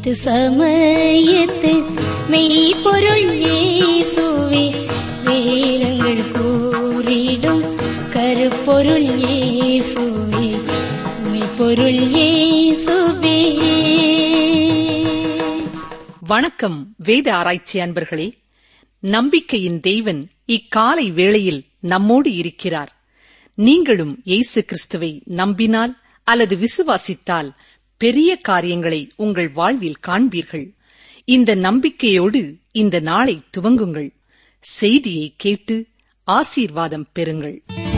தீர்க்க சமயத்து மெய்ப்பொருள் இயேசுவே வேதங்கள் கூறிடும் கருப்பொருள் இயேசுவே மெய்ப்பொருள் இயேசுவே வணக்கம் வேத ஆராய்ச்சி அன்பர்களே நம்பிக்கையின் தெய்வன் இக்காலை வேளையில் நம்மோடு இருக்கிறார் நீங்களும் இயேசு கிறிஸ்துவை நம்பினால் அல்லது விசுவாசித்தால் பெரிய காரியங்களை உங்கள் வாழ்வில் காண்பீர்கள் இந்த நம்பிக்கையோடு இந்த நாளை துவங்குங்கள் செய்தியை கேட்டு ஆசீர்வாதம் பெறுங்கள்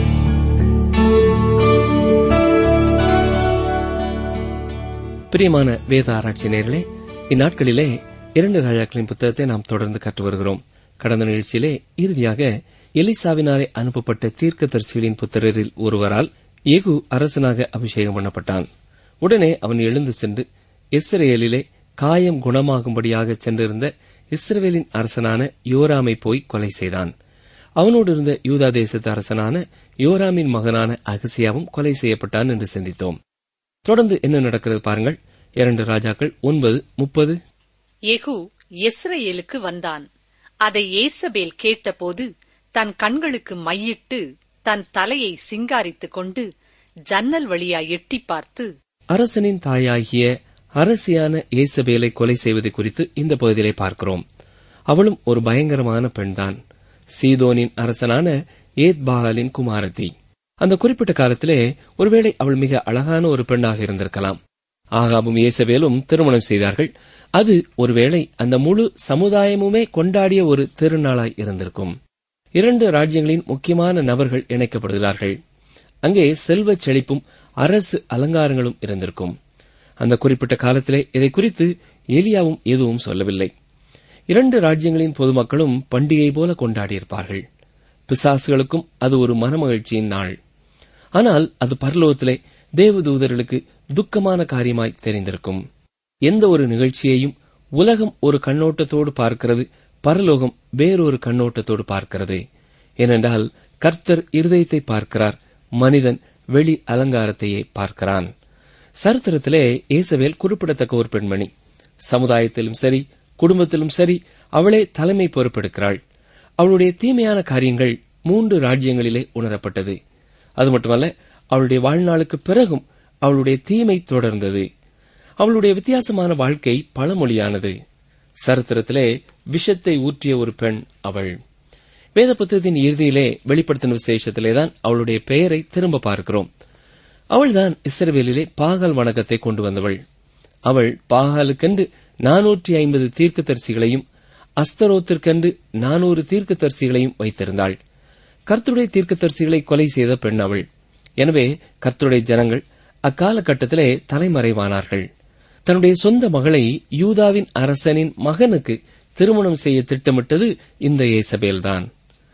பிரியமான வேத ஆராய்ச்சி நேர்களே இந்நாட்களிலே இரண்டு ராஜாக்களின் புத்தகத்தை நாம் தொடர்ந்து கற்று வருகிறோம் கடந்த நிகழ்ச்சியிலே இறுதியாக எலிசாவினாலே அனுப்பப்பட்ட தீர்க்கதரிசிகளின் புத்திரரில் ஒருவரால் ஏகு அரசனாக அபிஷேகம் பண்ணப்பட்டான் உடனே அவன் எழுந்து சென்று இஸ்ரேலிலே காயம் குணமாகும்படியாக சென்றிருந்த இஸ்ரவேலின் அரசனான யோராமை போய் கொலை செய்தான் அவனோடு இருந்த யூதா தேசத்து அரசனான யோராமின் மகனான அகசியாவும் கொலை செய்யப்பட்டான் என்று சிந்தித்தோம் தொடர்ந்து என்ன நடக்கிறது பாருங்கள் இரண்டு ராஜாக்கள் ஒன்பது முப்பது எகு எஸ்ரேலுக்கு வந்தான் அதை ஏசபேல் கேட்டபோது தன் கண்களுக்கு மையிட்டு தன் தலையை சிங்காரித்துக் கொண்டு ஜன்னல் வழியா எட்டிப் பார்த்து அரசனின் தாயாகிய அரசியான ஏசபேலை கொலை செய்வது குறித்து இந்த பகுதியிலே பார்க்கிறோம் அவளும் ஒரு பயங்கரமான பெண்தான் சீதோனின் அரசனான ஏத்பாலின் குமாரதி அந்த குறிப்பிட்ட காலத்திலே ஒருவேளை அவள் மிக அழகான ஒரு பெண்ணாக இருந்திருக்கலாம் ஆகாபும் ஏசபேலும் திருமணம் செய்தார்கள் அது ஒருவேளை அந்த முழு சமுதாயமுமே கொண்டாடிய ஒரு திருநாளாய் இருந்திருக்கும் இரண்டு ராஜ்யங்களின் முக்கியமான நபர்கள் இணைக்கப்படுகிறார்கள் அங்கே செல்வச் செழிப்பும் அரசு அலங்காரங்களும் இருந்திருக்கும் அந்த குறிப்பிட்ட காலத்திலே இதை குறித்து ஏலியாவும் எதுவும் சொல்லவில்லை இரண்டு ராஜ்யங்களின் பொதுமக்களும் பண்டிகை போல கொண்டாடியிருப்பார்கள் பிசாசுகளுக்கும் அது ஒரு மனமகிழ்ச்சியின் நாள் ஆனால் அது பரலோகத்திலே தேவதூதர்களுக்கு துக்கமான காரியமாய் தெரிந்திருக்கும் எந்த ஒரு நிகழ்ச்சியையும் உலகம் ஒரு கண்ணோட்டத்தோடு பார்க்கிறது பரலோகம் வேறொரு கண்ணோட்டத்தோடு பார்க்கிறது ஏனென்றால் கர்த்தர் இருதயத்தை பார்க்கிறார் மனிதன் வெளி அலங்காரத்தையே பார்க்கிறான் சரித்திரத்திலே ஏசவேல் குறிப்பிடத்தக்க ஒரு பெண்மணி சமுதாயத்திலும் சரி குடும்பத்திலும் சரி அவளே தலைமை பொறுப்பெடுக்கிறாள் அவளுடைய தீமையான காரியங்கள் மூன்று ராஜ்யங்களிலே உணரப்பட்டது அது மட்டுமல்ல அவளுடைய வாழ்நாளுக்கு பிறகும் அவளுடைய தீமை தொடர்ந்தது அவளுடைய வித்தியாசமான வாழ்க்கை பழமொழியானது சரித்திரத்திலே விஷத்தை ஊற்றிய ஒரு பெண் அவள் வேத புத்தகத்தின் இறுதியிலே வெளிப்படுத்தின விசேஷத்திலேதான் அவளுடைய பெயரை திரும்ப பார்க்கிறோம் அவள்தான் இஸ்ரவேலிலே பாகால் வணக்கத்தை கொண்டு வந்தவள் அவள் பாகாலுக்கென்று நானூற்றி ஐம்பது தீர்க்கதரிசிகளையும் அஸ்தரோத்திற்கென்று நானூறு தீர்க்கதரிசிகளையும் வைத்திருந்தாள் கர்த்தருடைய தீர்க்கதரிசிகளை கொலை செய்த பெண் அவள் எனவே கர்த்தருடைய ஜனங்கள் அக்காலகட்டத்திலே தலைமறைவானார்கள் தன்னுடைய சொந்த மகளை யூதாவின் அரசனின் மகனுக்கு திருமணம் செய்ய திட்டமிட்டது இந்த ஏசபேல்தான்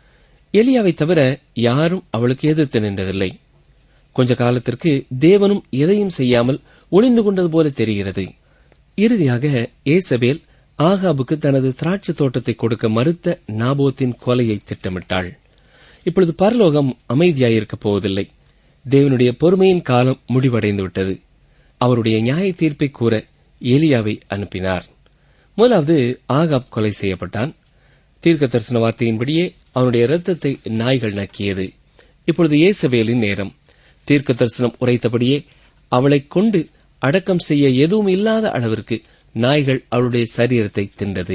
எலியாவை தவிர யாரும் அவளுக்கு எதிர்த்து நின்றதில்லை கொஞ்ச காலத்திற்கு தேவனும் எதையும் செய்யாமல் ஒளிந்து கொண்டது போல தெரிகிறது இறுதியாக ஏசபேல் ஆகாபுக்கு தனது திராட்சை தோட்டத்தை கொடுக்க மறுத்த நாபோத்தின் கொலையை திட்டமிட்டாள் இப்பொழுது பரலோகம் அமைதியாயிருக்கப் போவதில்லை தேவனுடைய பொறுமையின் காலம் முடிவடைந்து விட்டது அவருடைய நியாய தீர்ப்பை கூற ஏலியாவை அனுப்பினார் முதலாவது ஆகாப் கொலை செய்யப்பட்டான் தீர்க்க தரிசன வார்த்தையின்படியே அவனுடைய இரத்தத்தை நாய்கள் நக்கியது இப்பொழுது ஏசபேலின் நேரம் தீர்க்க தரிசனம் உரைத்தபடியே அவளைக் கொண்டு அடக்கம் செய்ய எதுவும் இல்லாத அளவிற்கு நாய்கள் அவளுடைய சரீரத்தை தின்றது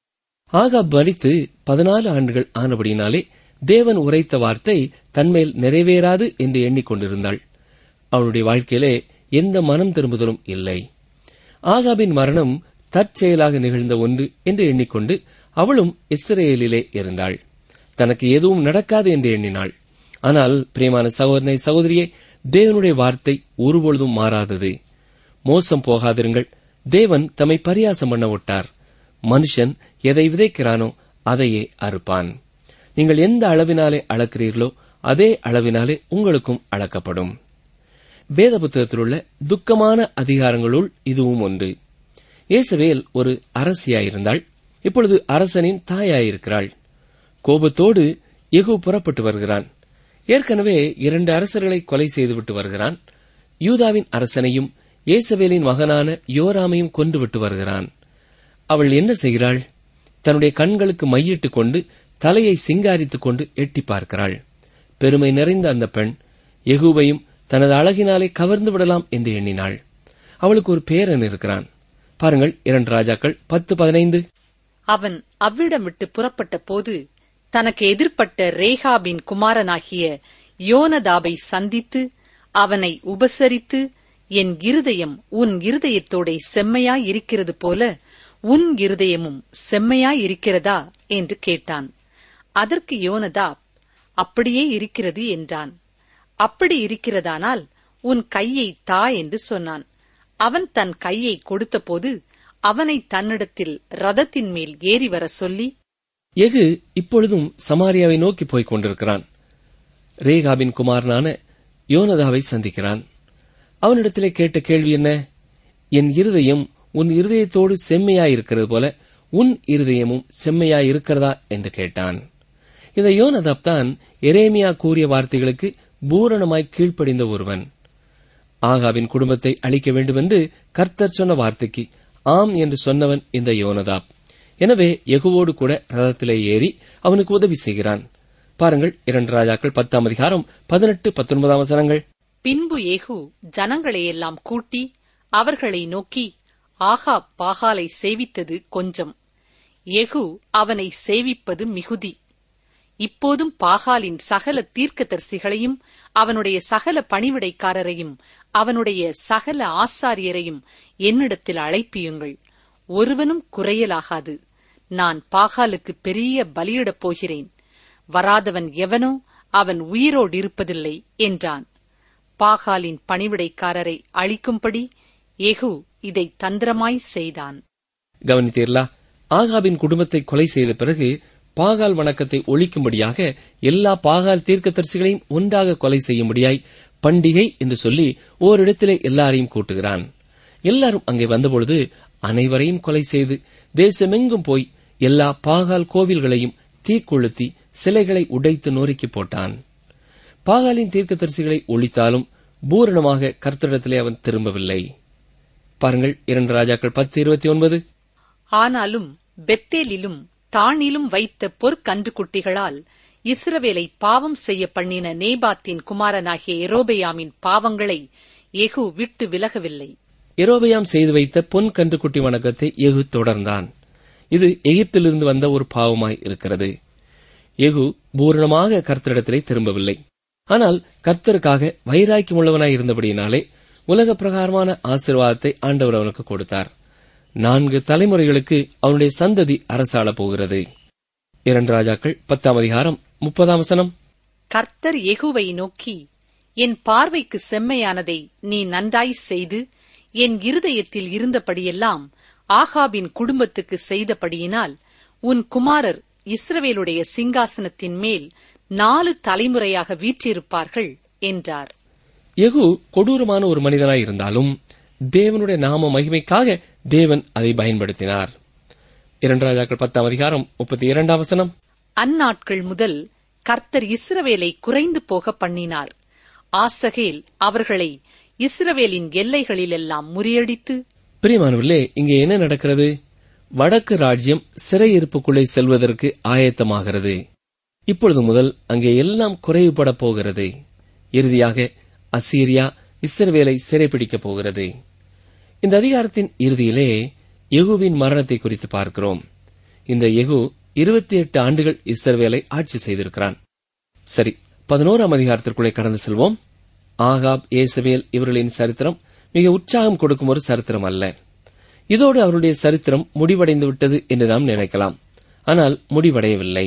ஆகாப் மரித்து பதினாலு ஆண்டுகள் ஆனபடியினாலே தேவன் உரைத்த வார்த்தை தன்மேல் நிறைவேறாது என்று எண்ணிக்கொண்டிருந்தாள் அவளுடைய வாழ்க்கையிலே எந்த மனம் திரும்புதலும் இல்லை ஆகாபின் மரணம் தற்செயலாக நிகழ்ந்த ஒன்று என்று எண்ணிக்கொண்டு அவளும் இஸ்ரேலிலே இருந்தாள் தனக்கு எதுவும் நடக்காது என்று எண்ணினாள் ஆனால் பிரியமான சகோதரனை சகோதரியே தேவனுடைய வார்த்தை ஒருபொழுதும் மாறாதது மோசம் போகாதிருங்கள் தேவன் தம்மை பரியாசம் பண்ண விட்டார் மனுஷன் எதை விதைக்கிறானோ அதையே அறுப்பான் நீங்கள் எந்த அளவினாலே அளக்கிறீர்களோ அதே அளவினாலே உங்களுக்கும் அளக்கப்படும் வேத புத்தகத்திலுள்ள துக்கமான அதிகாரங்களுள் இதுவும் ஒன்று இயேசவேல் ஒரு அரசியாயிருந்தாள் இப்பொழுது அரசனின் தாயாயிருக்கிறாள் கோபத்தோடு எகு புறப்பட்டு வருகிறான் ஏற்கனவே இரண்டு அரசர்களை கொலை செய்துவிட்டு வருகிறான் யூதாவின் அரசனையும் ஏசவேலின் மகனான யோராமையும் கொன்றுவிட்டு வருகிறான் அவள் என்ன செய்கிறாள் தன்னுடைய கண்களுக்கு மையிட்டுக் கொண்டு தலையை சிங்காரித்துக் கொண்டு எட்டி பார்க்கிறாள் பெருமை நிறைந்த அந்த பெண் எகுவையும் தனது அழகினாலே கவர்ந்து விடலாம் என்று எண்ணினாள் அவளுக்கு ஒரு பேரன் இருக்கிறான் பாருங்கள் இரண்டு ராஜாக்கள் பத்து பதினைந்து அவன் அவ்விடம் விட்டு புறப்பட்ட போது தனக்கு எதிர்ப்பட்ட ரேகாபின் குமாரனாகிய யோனதாபை சந்தித்து அவனை உபசரித்து என் இருதயம் உன் இருதயத்தோடே செம்மையாய் இருக்கிறது போல உன் இருதயமும் செம்மையாய் இருக்கிறதா என்று கேட்டான் அதற்கு யோனதாப் அப்படியே இருக்கிறது என்றான் அப்படி இருக்கிறதானால் உன் கையை தா என்று சொன்னான் அவன் தன் கையை கொடுத்தபோது அவனை தன்னிடத்தில் ரதத்தின் மேல் ஏறி வர சொல்லி எகு இப்பொழுதும் சமாரியாவை நோக்கி போய்க் கொண்டிருக்கிறான் ரேகாபின் குமாரனான யோனதாவை சந்திக்கிறான் அவனிடத்திலே கேட்ட கேள்வி என்ன என் இருதயம் உன் இருதயத்தோடு செம்மையாயிருக்கிறது போல உன் இருதயமும் செம்மையாயிருக்கிறதா என்று கேட்டான் இந்த யோனதாப் தான் எரேமியா கூறிய வார்த்தைகளுக்கு பூரணமாய் கீழ்ப்படிந்த ஒருவன் ஆகாவின் குடும்பத்தை அழிக்க வேண்டுமென்று கர்த்தர் சொன்ன வார்த்தைக்கு ஆம் என்று சொன்னவன் இந்த யோனதாப் எனவே எகுவோடு கூட ரதத்திலே ஏறி அவனுக்கு உதவி செய்கிறான் பாருங்கள் இரண்டு ராஜாக்கள் பத்தாம் அதிகாரம் பதினெட்டு பத்தொன்பதாம் வசனங்கள் பின்பு ஏகு ஜனங்களையெல்லாம் கூட்டி அவர்களை நோக்கி ஆகா பாகாலை சேவித்தது கொஞ்சம் எகு அவனை சேவிப்பது மிகுதி இப்போதும் பாகாலின் சகல தீர்க்கதரிசிகளையும் அவனுடைய சகல பணிவிடைக்காரரையும் அவனுடைய சகல ஆசாரியரையும் என்னிடத்தில் அழைப்பியுங்கள் ஒருவனும் குறையலாகாது நான் பாகாலுக்கு பெரிய பலியிடப் போகிறேன் வராதவன் எவனோ அவன் உயிரோடு இருப்பதில்லை என்றான் பாகாலின் பணிவிடைக்காரரை அழிக்கும்படி எகு இதை தந்திரமாய் செய்தான் கவனித்தீர்களா ஆகாபின் குடும்பத்தை கொலை செய்த பிறகு பாகால் வணக்கத்தை ஒழிக்கும்படியாக எல்லா பாகால் தீர்க்கதரிசிகளையும் ஒன்றாக கொலை செய்யும்படியாய் பண்டிகை என்று சொல்லி ஓரிடத்திலே எல்லாரையும் கூட்டுகிறான் எல்லாரும் அங்கே வந்தபொழுது அனைவரையும் கொலை செய்து தேசமெங்கும் போய் எல்லா பாகால் கோவில்களையும் தீக்கொளுத்தி சிலைகளை உடைத்து நொறுக்கி போட்டான் பாகாலின் தீர்க்கதரிசிகளை ஒழித்தாலும் பூரணமாக கர்த்தரிடத்திலே அவன் திரும்பவில்லை பாருங்கள் இரண்டு ராஜாக்கள் பத்து இருபத்தி ஒன்பது ஆனாலும் பெத்தேலிலும் தானிலும் வைத்த பொற்கன்றுக்குட்டிகளால் இஸ்ரவேலை பாவம் செய்ய பண்ணின நேபாத்தின் குமாரனாகிய எரோபெயாமின் பாவங்களை எகு விட்டு விலகவில்லை எரோபயாம் செய்து வைத்த பொன் கன்றுக்குட்டி வணக்கத்தை எகு தொடர்ந்தான் இது எகிப்திலிருந்து வந்த ஒரு பாவமாய் இருக்கிறது எகு பூரணமாக கர்த்தரிடத்திலே திரும்பவில்லை ஆனால் கர்த்தருக்காக வைராக்கியம் உள்ளவனாய் இருந்தபடியினாலே உலக பிரகாரமான ஆசீர்வாதத்தை ஆண்டவர் அவனுக்கு கொடுத்தார் நான்கு தலைமுறைகளுக்கு அவனுடைய சந்ததி அரசாள போகிறது இரண்டு ராஜாக்கள் பத்தாம் அதிகாரம் முப்பதாம் வசனம் கர்த்தர் எகுவை நோக்கி என் பார்வைக்கு செம்மையானதை நீ நன்றாய் செய்து என் இருதயத்தில் இருந்தபடியெல்லாம் ஆகாபின் குடும்பத்துக்கு செய்தபடியினால் உன் குமாரர் இஸ்ரவேலுடைய சிங்காசனத்தின் மேல் நாலு தலைமுறையாக வீற்றிருப்பார்கள் என்றார் எகு கொடூரமான ஒரு மனிதனாய் இருந்தாலும் தேவனுடைய நாம மகிமைக்காக தேவன் அதை பயன்படுத்தினார் இரண்டு ராஜாக்கள் பத்தாம் அதிகாரம் முப்பத்தி இரண்டாம் வசனம் அந்நாட்கள் முதல் கர்த்தர் இஸ்ரவேலை குறைந்து போக பண்ணினார் ஆசகேல் அவர்களை இஸ்ரவேலின் எல்லைகளிலெல்லாம் முறியடித்து பிரியமானவர்களே இங்கே என்ன நடக்கிறது வடக்கு ராஜ்யம் சிறையிருப்புக்குள்ளே செல்வதற்கு ஆயத்தமாகிறது இப்பொழுது முதல் அங்கே எல்லாம் குறைவுபட போகிறது இறுதியாக அசீரியா இஸ்ரவேலை சிறைப்பிடிக்கப் போகிறது இந்த அதிகாரத்தின் இறுதியிலே யெகூவின் மரணத்தை குறித்து பார்க்கிறோம் இந்த யெகூ இருபத்தி எட்டு ஆண்டுகள் இஸ்ரவேலை ஆட்சி செய்திருக்கிறான் சரி பதினோராம் அதிகாரத்திற்குள்ளே கடந்து செல்வோம் ஆகாப் ஏசவேல் இவர்களின் சரித்திரம் மிக உற்சாகம் கொடுக்கும் ஒரு சரித்திரம் அல்ல இதோடு அவருடைய சரித்திரம் முடிவடைந்து விட்டது என்று நாம் நினைக்கலாம் ஆனால் முடிவடையவில்லை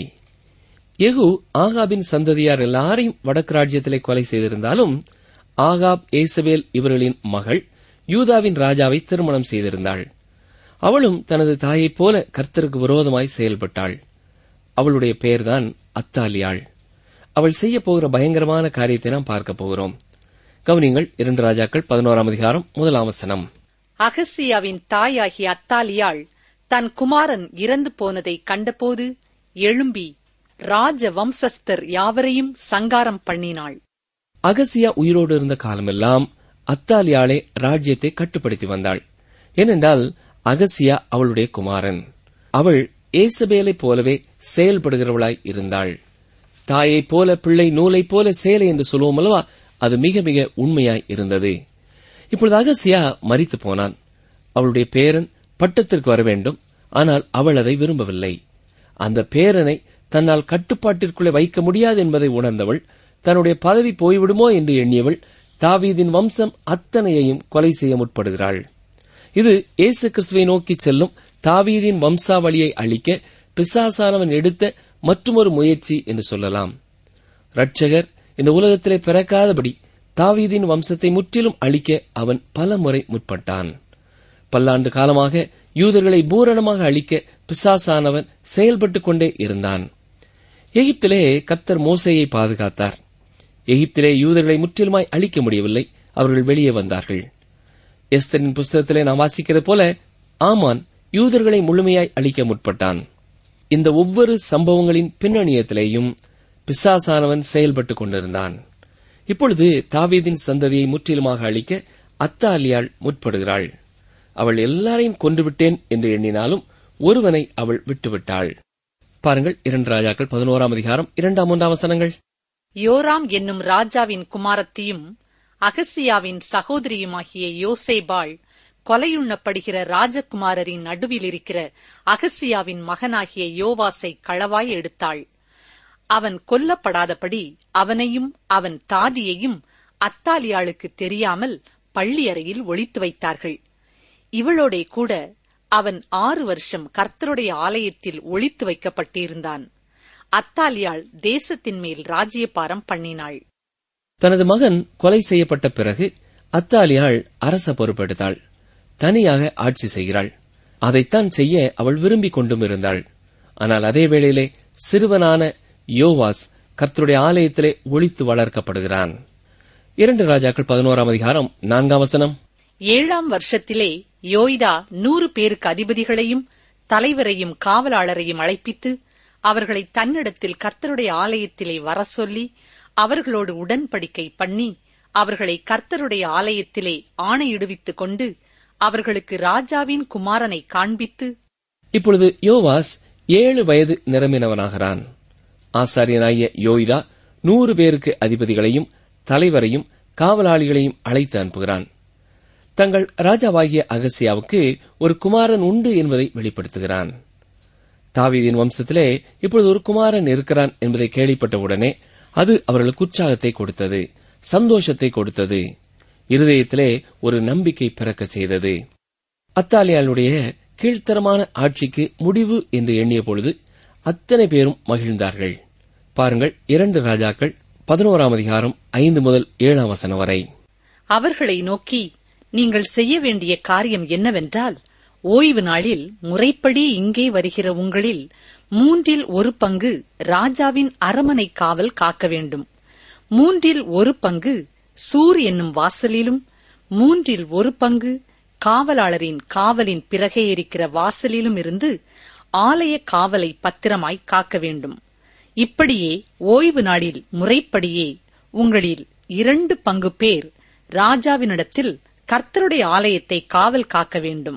எகு ஆகாபின் சந்ததியார் எல்லாரையும் வடக்கு ராஜ்யத்திலே கொலை செய்திருந்தாலும் ஆகாப் ஏசபேல் இவர்களின் மகள் யூதாவின் ராஜாவை திருமணம் செய்திருந்தாள் அவளும் தனது தாயைப் போல கர்த்தருக்கு விரோதமாய் செயல்பட்டாள் அவளுடைய பெயர்தான் அத்தாலியாள் அவள் செய்யப் போகிற பயங்கரமான காரியத்தை நாம் பார்க்கப் போகிறோம் கவனிங்கள் இரண்டு ராஜாக்கள் பதினோராம் அதிகாரம் முதலாம் வசனம் அகசியாவின் தாயாகிய அத்தாலியாள் தன் குமாரன் இறந்து போனதை கண்டபோது எழும்பி ராஜ வம்சஸ்தர் யாவரையும் சங்காரம் பண்ணினாள் அகசியா உயிரோடு இருந்த காலமெல்லாம் அத்தாலியாளே ராஜ்யத்தை கட்டுப்படுத்தி வந்தாள் ஏனென்றால் அகசியா அவளுடைய குமாரன் அவள் ஏசபேலைப் போலவே செயல்படுகிறவளாய் இருந்தாள் தாயைப் போல பிள்ளை நூலைப் போல சேலை என்று சொல்லுவோம் அல்லவா அது மிக மிக உண்மையாய் இருந்தது இப்பொழுது அகசியா மரித்து போனான் அவளுடைய பேரன் பட்டத்திற்கு வர வேண்டும் ஆனால் அவள் அதை விரும்பவில்லை அந்த பேரனை தன்னால் கட்டுப்பாட்டிற்குள்ளே வைக்க முடியாது என்பதை உணர்ந்தவள் தன்னுடைய பதவி போய்விடுமோ என்று எண்ணியவள் தாவீதின் வம்சம் அத்தனையையும் கொலை செய்ய முற்படுகிறாள் இது இயேசு கிறிஸ்துவை நோக்கி செல்லும் தாவீதின் வம்சாவளியை அழிக்க பிசாசானவன் எடுத்த மற்றொரு முயற்சி என்று சொல்லலாம் ரட்சகர் இந்த உலகத்திலே பிறக்காதபடி தாவீதின் வம்சத்தை முற்றிலும் அழிக்க அவன் பல முறை முற்பட்டான் பல்லாண்டு காலமாக யூதர்களை பூரணமாக அழிக்க பிசாசானவன் செயல்பட்டுக் கொண்டே இருந்தான் எகிப்திலே கத்தர் மோசையை பாதுகாத்தார் எகிப்திலே யூதர்களை முற்றிலுமாய் அழிக்க முடியவில்லை அவர்கள் வெளியே வந்தார்கள் எஸ்தரின் புஸ்தகத்திலே நாம் வாசிக்கிறது போல ஆமான் யூதர்களை முழுமையாய் அழிக்க முற்பட்டான் இந்த ஒவ்வொரு சம்பவங்களின் பின்னணியத்திலேயும் பிசாசானவன் செயல்பட்டுக் கொண்டிருந்தான் இப்பொழுது தாவீதின் சந்ததியை முற்றிலுமாக அழிக்க அத்தாலியாள் முற்படுகிறாள் அவள் எல்லாரையும் கொன்றுவிட்டேன் என்று எண்ணினாலும் ஒருவனை அவள் விட்டுவிட்டாள் பாருங்கள் இரண்டு ராஜாக்கள் பதினோராம் அதிகாரம் இரண்டாம் மூன்றாம் வசனங்கள் யோராம் என்னும் ராஜாவின் குமாரத்தியும் அகசியாவின் சகோதரியுமாகிய யோசேபாள் கொலையுண்ணப்படுகிற ராஜகுமாரரின் நடுவில் இருக்கிற அகசியாவின் மகனாகிய யோவாசை களவாய் எடுத்தாள் அவன் கொல்லப்படாதபடி அவனையும் அவன் தாதியையும் அத்தாலியாளுக்கு தெரியாமல் பள்ளி அறையில் ஒளித்து வைத்தார்கள் இவளோடே கூட அவன் ஆறு வருஷம் கர்த்தருடைய ஆலயத்தில் ஒளித்து வைக்கப்பட்டிருந்தான் அத்தாலியாள் தேசத்தின் மேல் ராஜ்யபாரம் பண்ணினாள் தனது மகன் கொலை செய்யப்பட்ட பிறகு அத்தாலியாள் அரச பொறுப்பெடுத்தாள் தனியாக ஆட்சி செய்கிறாள் அதைத்தான் செய்ய அவள் விரும்பிக் கொண்டும் இருந்தாள் ஆனால் அதே வேளையிலே சிறுவனான யோவாஸ் கர்த்தருடைய ஆலயத்திலே ஒளித்து வளர்க்கப்படுகிறான் இரண்டு ராஜாக்கள் பதினோராம் அதிகாரம் நான்காம் வசனம் ஏழாம் வருஷத்திலே யோய்தா நூறு பேருக்கு அதிபதிகளையும் தலைவரையும் காவலாளரையும் அழைப்பித்து அவர்களை தன்னிடத்தில் கர்த்தருடைய ஆலயத்திலே வர சொல்லி அவர்களோடு உடன்படிக்கை பண்ணி அவர்களை கர்த்தருடைய ஆலயத்திலே ஆணையிடுவித்துக் கொண்டு அவர்களுக்கு ராஜாவின் குமாரனை காண்பித்து இப்பொழுது யோவாஸ் ஏழு வயது நிரம்பினவனாகிறான் ஆசாரியனாகிய யோய்தா நூறு பேருக்கு அதிபதிகளையும் தலைவரையும் காவலாளிகளையும் அழைத்து அனுப்புகிறான் தங்கள் ராஜாவாகிய அகசியாவுக்கு ஒரு குமாரன் உண்டு என்பதை வெளிப்படுத்துகிறான் தாவீதின் வம்சத்திலே இப்பொழுது ஒரு குமாரன் இருக்கிறான் என்பதை கேள்விப்பட்டவுடனே அது அவர்களுக்கு உற்சாகத்தை கொடுத்தது சந்தோஷத்தை கொடுத்தது இருதயத்திலே ஒரு நம்பிக்கை பிறக்க செய்தது அத்தாலியாளுடைய கீழ்த்தரமான ஆட்சிக்கு முடிவு என்று எண்ணிய பொழுது அத்தனை பேரும் மகிழ்ந்தார்கள் பாருங்கள் இரண்டு ராஜாக்கள் பதினோராம் அதிகாரம் ஐந்து முதல் ஏழாம் வசனம் வரை அவர்களை நோக்கி நீங்கள் செய்ய வேண்டிய காரியம் என்னவென்றால் ஓய்வு நாளில் முறைப்படி இங்கே வருகிற உங்களில் மூன்றில் ஒரு பங்கு ராஜாவின் அரமனை காவல் காக்க வேண்டும் மூன்றில் ஒரு பங்கு சூர் என்னும் வாசலிலும் மூன்றில் ஒரு பங்கு காவலாளரின் காவலின் பிறகே இருக்கிற வாசலிலும் இருந்து ஆலய காவலை பத்திரமாய் காக்க வேண்டும் இப்படியே ஓய்வு நாளில் முறைப்படியே உங்களில் இரண்டு பங்கு பேர் ராஜாவினிடத்தில் கர்த்தருடைய ஆலயத்தை காவல் காக்க வேண்டும்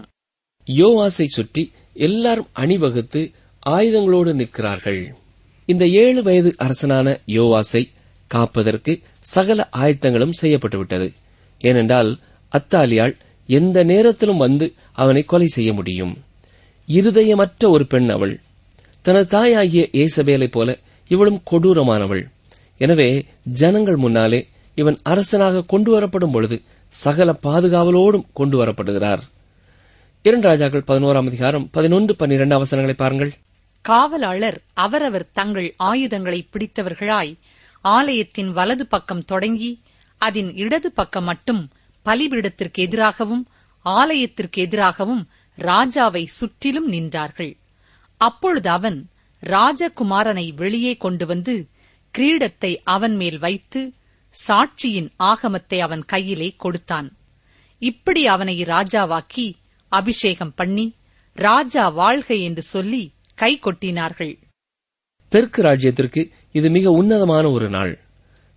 யோவாசை சுற்றி எல்லாரும் அணிவகுத்து ஆயுதங்களோடு நிற்கிறார்கள் இந்த ஏழு வயது அரசனான யோவாசை காப்பதற்கு சகல ஆயத்தங்களும் செய்யப்பட்டுவிட்டது ஏனென்றால் அத்தாலியாள் எந்த நேரத்திலும் வந்து அவனை கொலை செய்ய முடியும் இருதயமற்ற ஒரு பெண் அவள் தனது தாயாகிய ஏசபேலைப் போல இவளும் கொடூரமானவள் எனவே ஜனங்கள் முன்னாலே இவன் அரசனாக கொண்டு வரப்படும் பொழுது சகல பாதுகாவலோடும் கொண்டு வரப்படுகிறார் இரண்டு ராஜாக்கள் பதினோராம் அதிகாரம் பதினொன்று பன்னிரண்டு அவசரங்களை பாருங்கள் காவலாளர் அவரவர் தங்கள் ஆயுதங்களை பிடித்தவர்களாய் ஆலயத்தின் வலது பக்கம் தொடங்கி அதன் இடது பக்கம் மட்டும் பலிபீடத்திற்கு எதிராகவும் ஆலயத்திற்கு எதிராகவும் ராஜாவை சுற்றிலும் நின்றார்கள் அப்பொழுது அவன் ராஜகுமாரனை வெளியே கொண்டு வந்து கிரீடத்தை அவன் மேல் வைத்து சாட்சியின் ஆகமத்தை அவன் கையிலே கொடுத்தான் இப்படி அவனை ராஜாவாக்கி அபிஷேகம் பண்ணி ராஜா வாழ்க என்று சொல்லி கை கொட்டினார்கள் தெற்கு ராஜ்யத்திற்கு இது மிக உன்னதமான ஒரு நாள்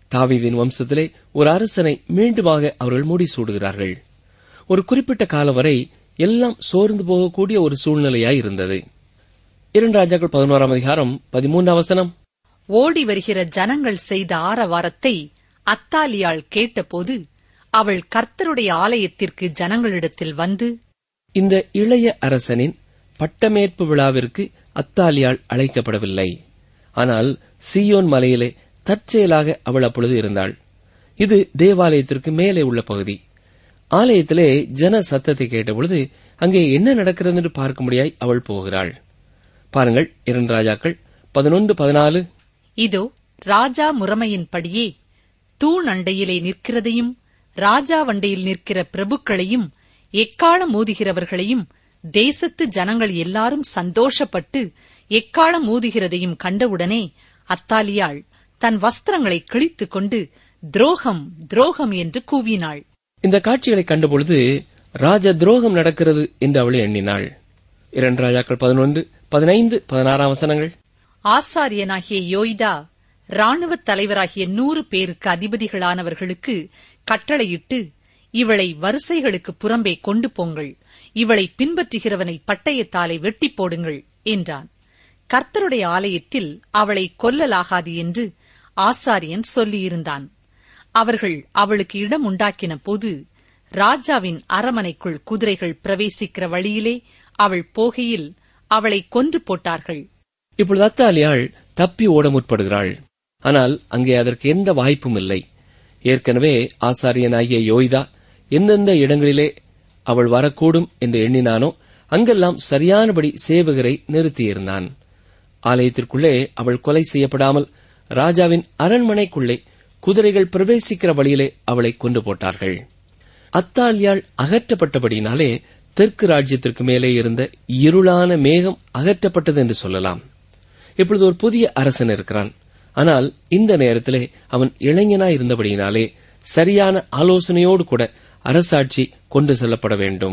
தாவீதின் வம்சத்திலே ஒரு அரசனை மீண்டுமாக அவர்கள் முடிசூடுகிறார்கள் ஒரு குறிப்பிட்ட காலம் வரை எல்லாம் சோர்ந்து போகக்கூடிய ஒரு சூழ்நிலையாய் இருந்தது இரண்டு ராஜாக்கள் பதினோராம் அதிகாரம் பதிமூன்றாம் வசனம் ஓடி வருகிற ஜனங்கள் செய்த ஆரவாரத்தை அத்தாலியாள் கேட்டபோது அவள் கர்த்தருடைய ஆலயத்திற்கு ஜனங்களிடத்தில் வந்து இந்த இளைய அரசனின் பட்டமேற்பு விழாவிற்கு அத்தாலியாள் அழைக்கப்படவில்லை ஆனால் சீயோன் மலையிலே தற்செயலாக அவள் அப்பொழுது இருந்தாள் இது தேவாலயத்திற்கு மேலே உள்ள பகுதி ஆலயத்திலே ஜன சத்தத்தை கேட்டபொழுது அங்கே என்ன நடக்கிறது என்று பார்க்க முடியாய் அவள் போகிறாள் பாருங்கள் இரண்டு ராஜாக்கள் பதினொன்று பதினாலு இதோ ராஜா முறைமையின்படியே தூண் அண்டையிலே நிற்கிறதையும் ராஜா வண்டையில் நிற்கிற பிரபுக்களையும் எக்காலம் ஊதுகிறவர்களையும் தேசத்து ஜனங்கள் எல்லாரும் சந்தோஷப்பட்டு எக்காலம் ஊதுகிறதையும் கண்டவுடனே அத்தாலியாள் தன் வஸ்திரங்களை கிழித்துக் கொண்டு துரோகம் துரோகம் என்று கூவினாள் இந்த காட்சிகளை கண்டபொழுது ராஜ துரோகம் நடக்கிறது என்று அவள் எண்ணினாள் இரண்டு ராஜாக்கள் பதினொன்று பதினைந்து பதினாறாம் வசனங்கள் ஆசாரியனாகிய யோய்தா ராணுவத் தலைவராகிய நூறு பேருக்கு அதிபதிகளானவர்களுக்கு கட்டளையிட்டு இவளை வரிசைகளுக்கு புறம்பே கொண்டு போங்கள் இவளை பின்பற்றுகிறவனை பட்டயத்தாலே வெட்டிப் போடுங்கள் என்றான் கர்த்தருடைய ஆலயத்தில் அவளை கொல்லலாகாது என்று ஆசாரியன் சொல்லியிருந்தான் அவர்கள் அவளுக்கு இடம் உண்டாக்கின போது ராஜாவின் அரமனைக்குள் குதிரைகள் பிரவேசிக்கிற வழியிலே அவள் போகையில் அவளை கொன்று போட்டார்கள் இப்பொழுது அத்தாலியாள் தப்பி ஓட முற்படுகிறாள் ஆனால் அங்கே அதற்கு எந்த வாய்ப்பும் இல்லை ஏற்கனவே ஆசாரியனாகிய யோய்தா எந்தெந்த இடங்களிலே அவள் வரக்கூடும் என்று எண்ணினானோ அங்கெல்லாம் சரியானபடி சேவகரை நிறுத்தியிருந்தான் ஆலயத்திற்குள்ளே அவள் கொலை செய்யப்படாமல் ராஜாவின் அரண்மனைக்குள்ளே குதிரைகள் பிரவேசிக்கிற வழியிலே அவளை கொண்டு போட்டார்கள் அத்தாலியாள் அகற்றப்பட்டபடியினாலே தெற்கு ராஜ்யத்திற்கு மேலே இருந்த இருளான மேகம் அகற்றப்பட்டது என்று சொல்லலாம் இப்பொழுது ஒரு புதிய அரசன் இருக்கிறான் ஆனால் இந்த நேரத்திலே அவன் இளைஞனாய் இருந்தபடியினாலே சரியான ஆலோசனையோடு கூட அரசாட்சி கொண்டு செல்லப்பட வேண்டும்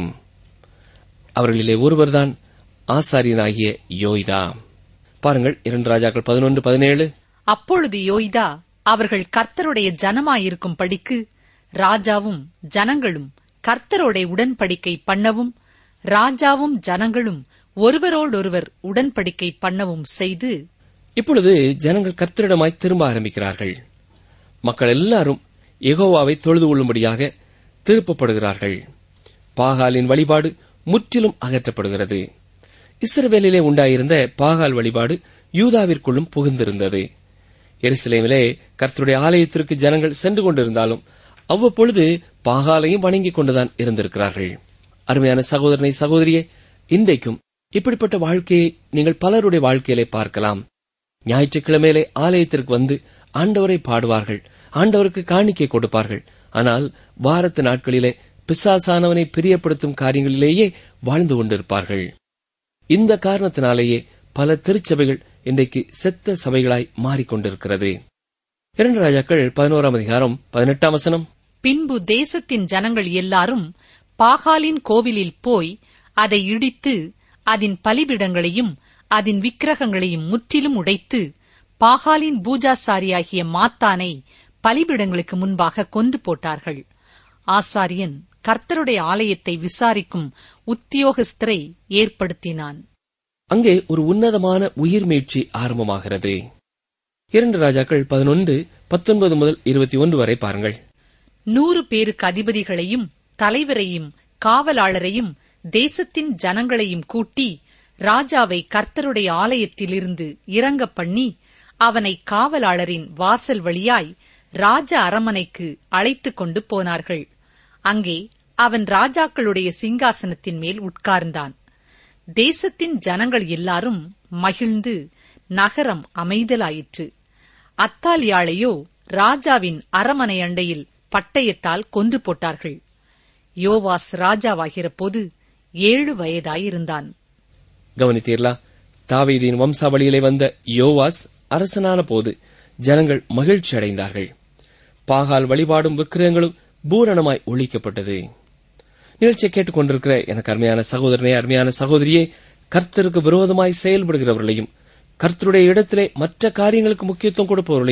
அவர்களிலே ஒருவர்தான் ஆசாரியனாகிய யோய்தா பாருங்கள் இரண்டு ராஜாக்கள் பதினொன்று பதினேழு அப்பொழுது யோய்தா அவர்கள் கர்த்தருடைய ஜனமாயிருக்கும் படிக்கு ராஜாவும் ஜனங்களும் கர்த்தரோட உடன்படிக்கை பண்ணவும் ராஜாவும் ஜனங்களும் ஒருவரோடொருவர் உடன்படிக்கை பண்ணவும் செய்து இப்பொழுது ஜனங்கள் கர்த்தரிடமாய் திரும்ப ஆரம்பிக்கிறார்கள் மக்கள் எல்லாரும் எகோவாவை தொழுது கொள்ளும்படியாக திருப்பப்படுகிறார்கள் பாகாலின் வழிபாடு முற்றிலும் அகற்றப்படுகிறது இஸ்ரவேலிலே உண்டாயிருந்த பாகால் வழிபாடு யூதாவிற்குள்ளும் புகுந்திருந்தது எருசலேமிலே கர்த்தருடைய ஆலயத்திற்கு ஜனங்கள் சென்று கொண்டிருந்தாலும் அவ்வப்பொழுது பாகாலையும் வணங்கிக் கொண்டுதான் இருந்திருக்கிறார்கள் அருமையான சகோதரனை சகோதரியே இன்றைக்கும் இப்படிப்பட்ட வாழ்க்கையை நீங்கள் பலருடைய வாழ்க்கையிலே பார்க்கலாம் ஞாயிற்றுக்கிழமையிலே ஆலயத்திற்கு வந்து ஆண்டவரை பாடுவார்கள் ஆண்டவருக்கு காணிக்கை கொடுப்பார்கள் ஆனால் வாரத்து நாட்களிலே பிசாசானவனை பிரியப்படுத்தும் காரியங்களிலேயே வாழ்ந்து கொண்டிருப்பார்கள் இந்த காரணத்தினாலேயே பல திருச்சபைகள் இன்றைக்கு செத்த சபைகளாய் மாறிக்கொண்டிருக்கிறது இரண்டு ராஜாக்கள் பதினோராம் அதிகாரம் பதினெட்டாம் வசனம் பின்பு தேசத்தின் ஜனங்கள் எல்லாரும் பாகாலின் கோவிலில் போய் அதை இடித்து அதன் பலிபிடங்களையும் அதன் விக்கிரகங்களையும் முற்றிலும் உடைத்து பாகாலின் பூஜாசாரியாகிய மாத்தானை பலிபிடங்களுக்கு முன்பாக கொன்று போட்டார்கள் ஆசாரியன் கர்த்தருடைய ஆலயத்தை விசாரிக்கும் உத்தியோகஸ்தரை ஏற்படுத்தினான் அங்கே ஒரு உன்னதமான உயிர் மீட்சி ஆரம்பமாகிறது இரண்டு ராஜாக்கள் பதினொன்று பத்தொன்பது முதல் இருபத்தி ஒன்று வரை பாருங்கள் நூறு பேருக்கு அதிபதிகளையும் தலைவரையும் காவலாளரையும் தேசத்தின் ஜனங்களையும் கூட்டி ராஜாவை கர்த்தருடைய ஆலயத்திலிருந்து இறங்க பண்ணி அவனை காவலாளரின் வாசல் வழியாய் ராஜ அரமனைக்கு அழைத்துக் கொண்டு போனார்கள் அங்கே அவன் ராஜாக்களுடைய சிங்காசனத்தின் மேல் உட்கார்ந்தான் தேசத்தின் ஜனங்கள் எல்லாரும் மகிழ்ந்து நகரம் அமைதலாயிற்று அத்தாலியாளையோ ராஜாவின் அரமனை அண்டையில் பட்டயத்தால் கொன்று போட்டார்கள் யோவாஸ் ராஜாவாகிற போது ஏழு வயதாயிருந்தான் கவனித்தீர்களா தாவீதின் வம்சாவளியிலே வந்த யோவாஸ் அரசனான போது ஜனங்கள் மகிழ்ச்சி அடைந்தார்கள் பாகால் வழிபாடும் விக்கிரகங்களும் பூரணமாய் ஒழிக்கப்பட்டது நிகழ்ச்சியை கேட்டுக்கொண்டிருக்கிற எனக்கு அருமையான சகோதரனே அருமையான சகோதரியே கர்த்தருக்கு விரோதமாய் செயல்படுகிறவர்களையும் கர்த்தருடைய இடத்திலே மற்ற காரியங்களுக்கு முக்கியத்துவம் கொடுப்பவர்களையும்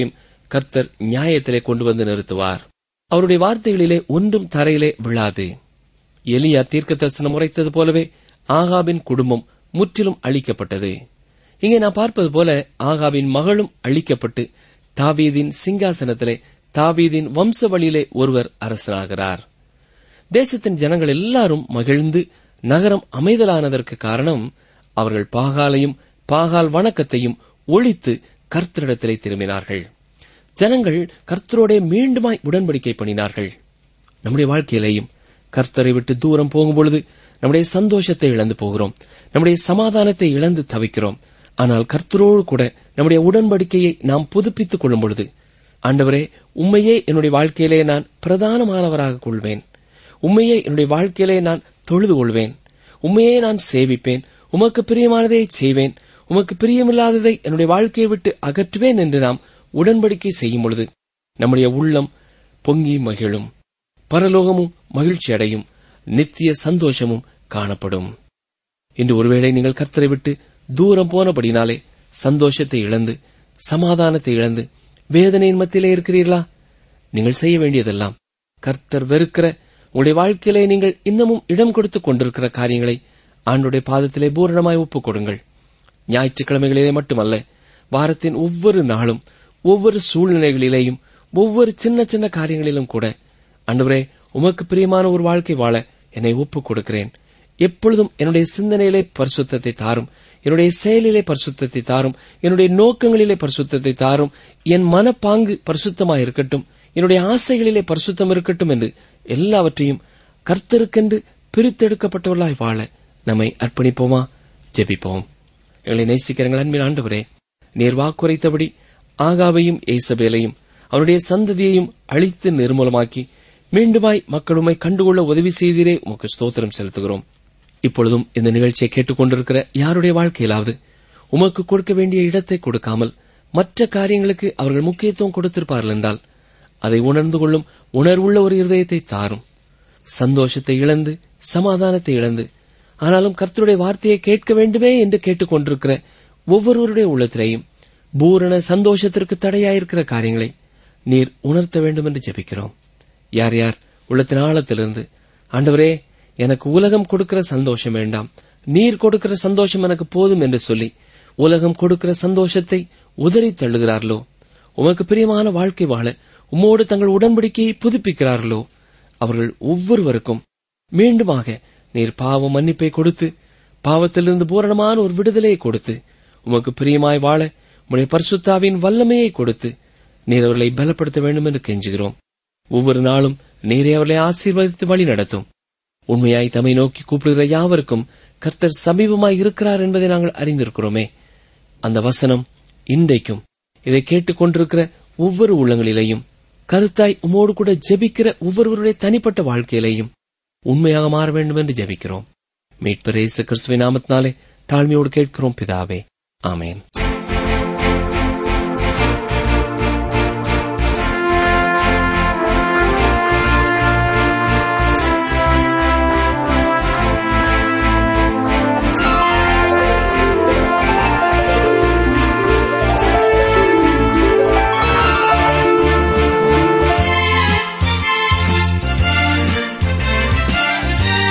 கர்த்தர் நியாயத்திலே கொண்டு வந்து நிறுத்துவார் அவருடைய வார்த்தைகளிலே ஒன்றும் தரையிலே விழாது எலியா தீர்க்க தரிசனம் உரைத்தது போலவே ஆகாபின் குடும்பம் முற்றிலும் அழிக்கப்பட்டது இங்கே நான் பார்ப்பது போல ஆகாபின் மகளும் அழிக்கப்பட்டு தாவீதின் சிங்காசனத்திலே தாவீதின் வம்ச வழியிலே ஒருவர் அரசனாகிறார் தேசத்தின் ஜனங்கள் எல்லாரும் மகிழ்ந்து நகரம் அமைதலானதற்கு காரணம் அவர்கள் பாகாலையும் பாகால் வணக்கத்தையும் ஒழித்து கர்த்தரிடத்திலே திரும்பினார்கள் ஜனங்கள் கர்த்தரோடே மீண்டுமாய் உடன்படிக்கை பண்ணினார்கள் நம்முடைய வாழ்க்கையிலேயும் கர்த்தரை விட்டு தூரம் போகும்பொழுது நம்முடைய சந்தோஷத்தை இழந்து போகிறோம் நம்முடைய சமாதானத்தை இழந்து தவிக்கிறோம் ஆனால் கர்த்தரோடு கூட நம்முடைய உடன்படிக்கையை நாம் புதுப்பித்துக் கொள்ளும் பொழுது ஆண்டவரே உண்மையே என்னுடைய வாழ்க்கையிலே நான் பிரதானமானவராக கொள்வேன் உண்மையே என்னுடைய வாழ்க்கையிலே நான் தொழுது கொள்வேன் உண்மையே நான் சேவிப்பேன் உமக்கு பிரியமானதை செய்வேன் உமக்கு பிரியமில்லாததை என்னுடைய வாழ்க்கையை விட்டு அகற்றுவேன் என்று நாம் உடன்படிக்கை செய்யும் பொழுது நம்முடைய உள்ளம் பொங்கி மகிழும் பரலோகமும் மகிழ்ச்சி அடையும் நித்திய சந்தோஷமும் காணப்படும் இன்று ஒருவேளை நீங்கள் கர்த்தரை விட்டு தூரம் போனபடினாலே சந்தோஷத்தை இழந்து சமாதானத்தை இழந்து வேதனையின் மத்தியிலே இருக்கிறீர்களா நீங்கள் செய்ய வேண்டியதெல்லாம் கர்த்தர் வெறுக்கிற உங்களுடைய வாழ்க்கையிலே நீங்கள் இன்னமும் இடம் கொடுத்துக் கொண்டிருக்கிற காரியங்களை ஆண்டுடைய பாதத்திலே பூரணமாய் ஒப்புக் கொடுங்கள் ஞாயிற்றுக்கிழமைகளிலே மட்டுமல்ல வாரத்தின் ஒவ்வொரு நாளும் ஒவ்வொரு சூழ்நிலைகளிலேயும் ஒவ்வொரு சின்ன சின்ன காரியங்களிலும் கூட அன்றுவரே உமக்கு பிரியமான ஒரு வாழ்க்கை வாழ என்னை ஒப்புக் கொடுக்கிறேன் எப்பொழுதும் என்னுடைய சிந்தனையிலே பரிசுத்தத்தை தாரும் என்னுடைய செயலிலே பரிசுத்தத்தை தாரும் என்னுடைய நோக்கங்களிலே பரிசுத்தத்தை தாரும் என் மனப்பாங்கு பரிசுத்தமாய் இருக்கட்டும் என்னுடைய ஆசைகளிலே பரிசுத்தம் இருக்கட்டும் என்று எல்லாவற்றையும் கர்த்தருக்கென்று பிரித்தெடுக்கப்பட்டவர்களாய் வாழ நம்மை அர்ப்பணிப்போமா ஜெபிப்போம் எங்களை நேசிக்கிறங்கள் அன்பின் ஆண்டவரே நீர் வாக்குரைத்தபடி ஆகாவையும் ஏசபேலையும் அவருடைய சந்ததியையும் அழித்து நிர்மூலமாக்கி மீண்டுமாய் மக்கள் உம்மை கண்டுகொள்ள உதவி செய்தீரே உமக்கு ஸ்தோத்திரம் செலுத்துகிறோம் இப்பொழுதும் இந்த நிகழ்ச்சியை கேட்டுக்கொண்டிருக்கிற யாருடைய வாழ்க்கையிலாவது உமக்கு கொடுக்க வேண்டிய இடத்தை கொடுக்காமல் மற்ற காரியங்களுக்கு அவர்கள் முக்கியத்துவம் கொடுத்திருப்பார்கள் என்றால் அதை உணர்ந்து கொள்ளும் உணர்வுள்ள ஒரு இருதயத்தை தாரும் சந்தோஷத்தை இழந்து சமாதானத்தை இழந்து ஆனாலும் கர்த்தருடைய வார்த்தையை கேட்க வேண்டுமே என்று கேட்டுக்கொண்டிருக்கிற ஒவ்வொருவருடைய உள்ளத்திலேயும் பூரண சந்தோஷத்திற்கு தடையாயிருக்கிற காரியங்களை நீர் உணர்த்த வேண்டும் என்று ஜெபிக்கிறோம் யார் யார் உள்ளத்தின் ஆழத்திலிருந்து ஆண்டவரே எனக்கு உலகம் கொடுக்கிற சந்தோஷம் வேண்டாம் நீர் கொடுக்கிற சந்தோஷம் எனக்கு போதும் என்று சொல்லி உலகம் கொடுக்கிற சந்தோஷத்தை உதறி தள்ளுகிறார்களோ உமக்கு பிரியமான வாழ்க்கை வாழ உம்மோடு தங்கள் உடன்படிக்கையை புதுப்பிக்கிறார்களோ அவர்கள் ஒவ்வொருவருக்கும் மீண்டுமாக நீர் பாவ மன்னிப்பை கொடுத்து பாவத்திலிருந்து பூரணமான ஒரு விடுதலையை கொடுத்து உமக்கு பிரியமாய் வாழ உம்முடைய பரிசுத்தாவின் வல்லமையை கொடுத்து நீர் அவர்களை பலப்படுத்த வேண்டும் என்று கெஞ்சுகிறோம் ஒவ்வொரு நாளும் நீரே அவர்களை ஆசீர்வதித்து வழி நடத்தும் உண்மையாய் தம்மை நோக்கி கூப்பிடுகிற யாவருக்கும் கர்த்தர் சமீபமாய் இருக்கிறார் என்பதை நாங்கள் அறிந்திருக்கிறோமே அந்த வசனம் இன்றைக்கும் இதை கேட்டுக்கொண்டிருக்கிற ஒவ்வொரு உள்ளங்களிலேயும் கருத்தாய் உமோடு கூட ஜெபிக்கிற ஒவ்வொருவருடைய தனிப்பட்ட வாழ்க்கையிலேயும் உண்மையாக மாற வேண்டும் என்று ஜெபிக்கிறோம் மீட்பர் இயேசு கிறிஸ்துவின் நாமத்தினாலே தாழ்மையோடு கேட்கிறோம் பிதாவே ஆமேன்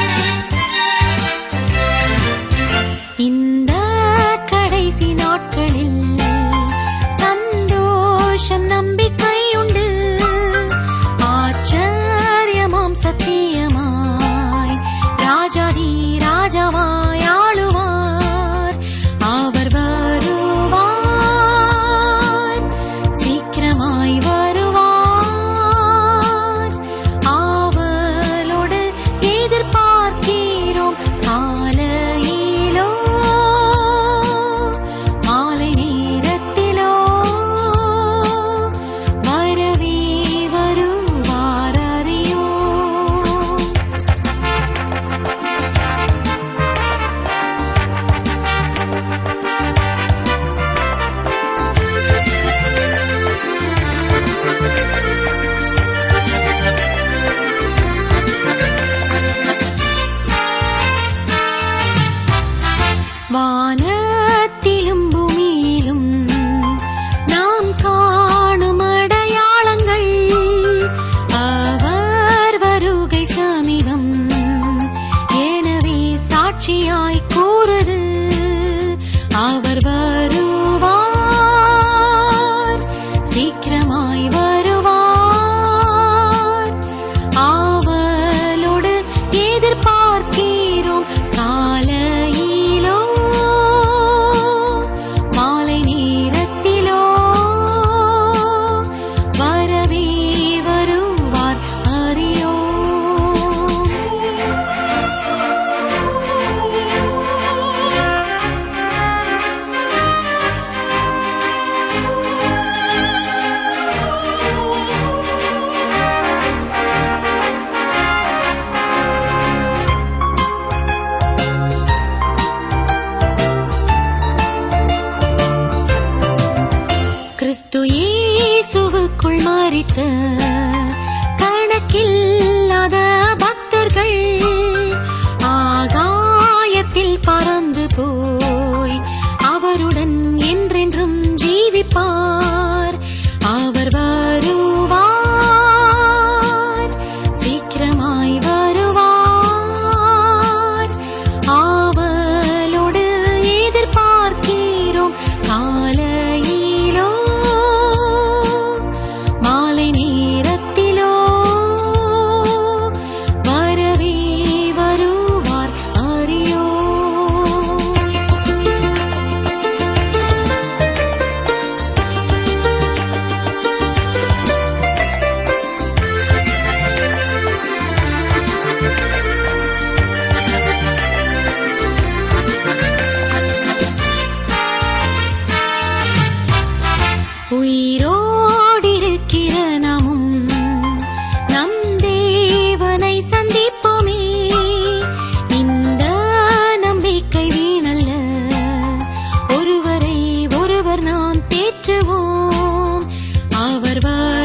இந்த கடைசி நாட்களில் பார்த்த கணக்கில்லாத பக்தர்கள் ஆகாயத்தில் பறந்து போய் அவருடன் என்றென்றும் ஜீவிப்பார் அவர் வருவார் சீக்கிரமாய் வருவார் ஆவலோடு எதிர்பார்க்கிறோம் காலையிலோ மாலை நேரத்திலோ வரவே வருவார் அறியோ உயிரோடிருக்கிற நாமும் நம் தேவனை சந்திப்போமே இந்த நம்பிக்கை வீணல்ல ஒருவரை ஒருவர் நாம் தேற்றுவோம் அவர்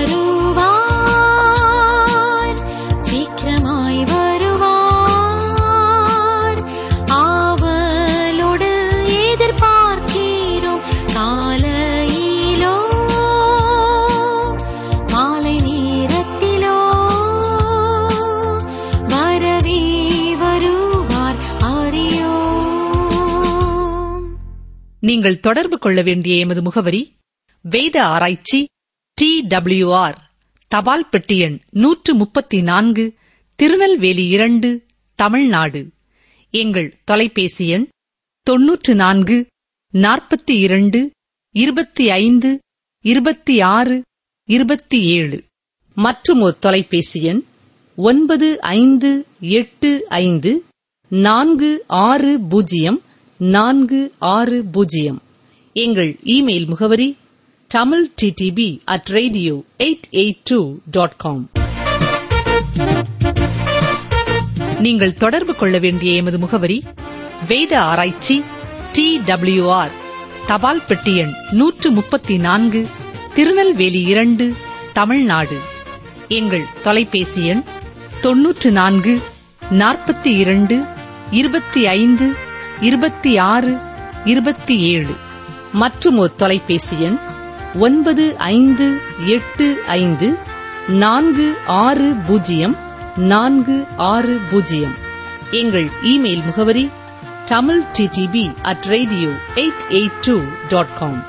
வருவார் சீக்கிரமாய் வருவார் ஆவலோடு எதிர்பார்க்கிறோம் காலையிலோ மாலை நேரத்திலோ வரவே வருவார் அறியோம் நீங்கள் தொடர்பு கொள்ள வேண்டிய எமது முகவரி வேத ஆராய்ச்சி டி ஆர் தபால் பெட்டி எண் நூற்று முப்பத்தி நான்கு திருநெல்வேலி இரண்டு தமிழ்நாடு எங்கள் தொலைபேசி எண் தொன்னூற்று நான்கு நாற்பத்தி இரண்டு இருபத்தி ஐந்து இருபத்தி ஆறு இருபத்தி ஏழு மற்றும் ஒரு தொலைபேசி எண் ஒன்பது ஐந்து எட்டு ஐந்து நான்கு ஆறு பூஜ்ஜியம் நான்கு ஆறு பூஜ்ஜியம் எங்கள் இமெயில் முகவரி Tamil DTP at radio eight eight two dot com நீங்கள் தொடர்பு கொள்ள வேண்டிய எமது முகவரி வேத ஆராய்ச்சி டி ஆர் தபால் பெட்டி எண் நூற்று முப்பத்தி நான்கு திருநெல்வேலி இரண்டு தமிழ்நாடு எங்கள் தொலைபேசி எண் தொன்னூற்று நான்கு நாற்பத்தி இரண்டு இருபத்தி ஐந்து இருபத்தி ஆறு இருபத்தி ஏழு மற்றும் ஒரு தொலைபேசி எண் ஒன்பது ஐந்து எட்டு ஐந்து நான்கு ஆறு பூஜ்ஜியம் நான்கு ஆறு பூஜ்ஜியம் எங்கள் இமெயில் முகவரி Tamil DTP at radio eight eight two dot com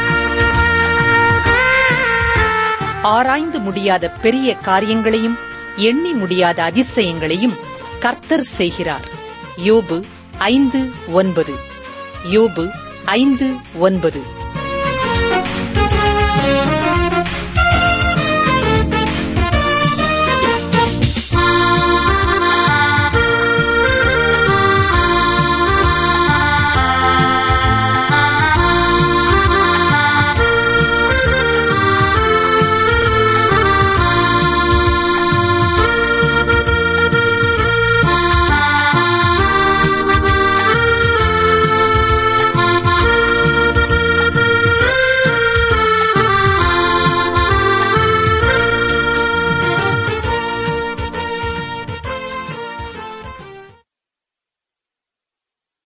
ஆராய்ந்து முடியாத பெரிய காரியங்களையும் எண்ணி முடியாத அதிசயங்களையும் கர்த்தர் செய்கிறார் யோபு ஐந்து ஒன்பது யோபு ஐந்து ஒன்பது